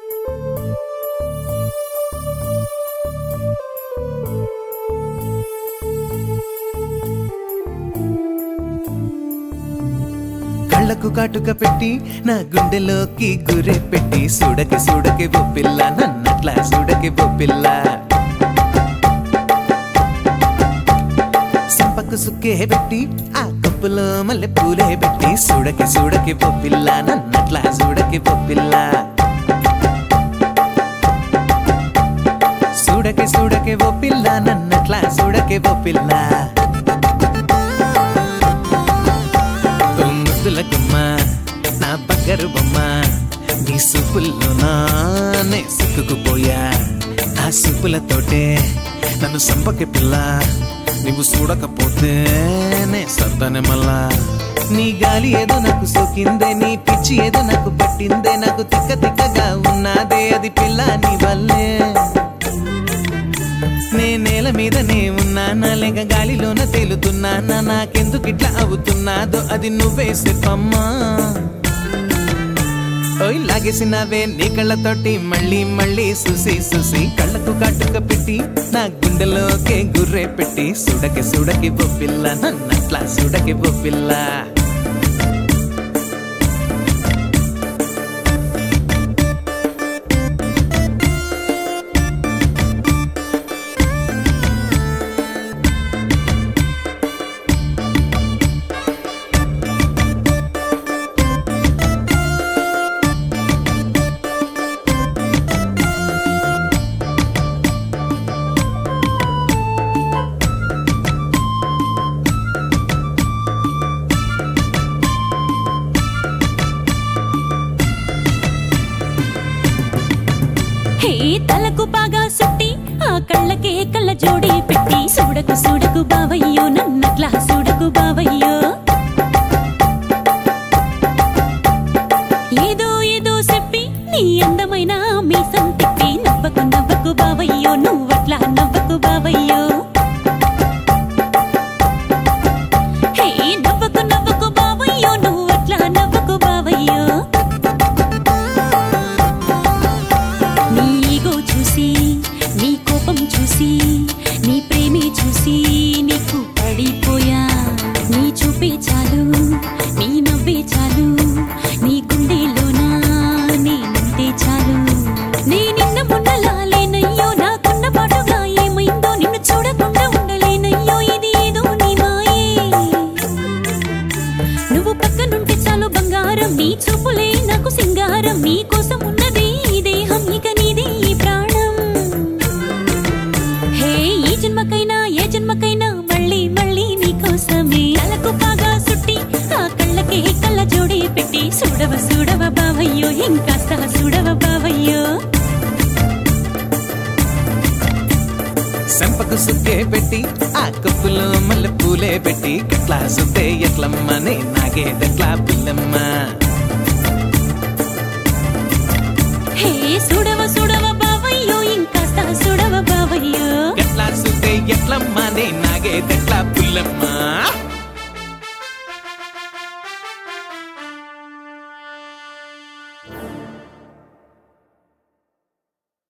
కళ్ళకు కాటుక పెట్టి నా గుండెలోకి గురె పెట్టి సుడకి సుడకి ఓ పిల్ల నన్నట్లా సుడకి ఓ పిల్ల సంపకు సుక్కే పెట్టి ఆ కప్పులో మల్లె పూలే పెట్టి సుడకి సుడకి ఓ పిల్ల నన్నట్లా సుడకి ఓ పిల్ల సుడకి సుడకి ఓ పిల్ల నన్నట్లా సుడకి ఓ పిల్ల ఓ ముద్దుల గుమ్మ నా బంగారు బొమ్మ నీ సూపుల్లో నానే సిక్కుకుపోయా ఆ సూపులతోటే నన్ను సంపకి పిల్ల నువ్వు చూడకపోతే నే సర్దనే మళ్ళా నీ గాలి ఏదో నాకు సోకిందే నీ పిచ్చి ఏదో నాకు పట్టిందే నాకు తిక్క తిక్కగా ఉన్నదే అది పిల్ల నీ వల్లే నే నేల మీదనే ఉన్నానా లేక గాలిలోన తేలుతున్నానా నాకెందుకు ఇట్లా అవుతున్నాదో అది నువ్వే చెప్పమ్మా ఓయ్ లాగేసినవే నీ కళ్ళతోటి మళ్ళీ మళ్ళీ చూసి చూసి కళ్ళకు కాటుక పెట్టి నా గుండెలోకే గుర్రె పెట్టి సుడకి సుడకి బొప్పిల్ల నన్నట్లా సుడకి బొప్పిల్ల హే తలకు బాగా సుట్టి ఆ కళ్ళకే కళ్ళ జోడి పెట్టి చూడకు చూడకు బావయ్యో నన్నట్లా చూడకు బావయ్యో ఏదో ఏదో చెప్పి నీ అందమైన మీసం తిప్పి నవ్వకు నవ్వకు బావయ్యో నువ్వట్లా నవ్వకు బావయ్యో హే నవ్వకు నవ్వకు బావయ్యో నువ్వట్లా నవ్వకు బావయ్యో నీ ఈగో చూసి నీ కోపం చూసి నీ ప్రేమే చూసి నీకు పడిపోయా నీ చూపే చాలు నీ నవ్వే చాలు నీ గుండెలోనా నేనంటే చాలు నే నిన్న మొన్నలాలేనయ్యో నాకున్న పాటుగా ఏమైందో నిన్ను చూడకుండా ఉండలేనయ్యో ఇది ఏదో నీ మాయే నువ్వు పక్కనుంటే చాలు బంగారం నీ చూపులే నాకు సింగారం నీ కోసం ఉన్నది ఈ దేహం ఇక నీది ఈ ప్రాణం హే ఈ జన్మకైనా ఏ జన్మకైనా మళ్ళీ మళ్ళీ నీ కోసమే కళ్ళకు బాగా సుట్టి ఆ కళ్ళకి కళ్ళ జోడి పెట్టి చూడవ చూడవ బావయ్యో ఇంకాస్త చూడవ బావయ్యో సంపకు సుక్కే పెట్టి ఆ కప్పులో మల్లె పూలే పెట్టి గట్లా సుద్దే ఎట్లమ్మనే నాగేదెట్లా పిల్లమ్మ హే చూడవ చూడవ బావయ్యో ఇంకాస్త చూడవ బావయ్యో గట్లా సుద్దే ఎట్లమ్మనే నాగేదెట్లా పుల్లమ్మ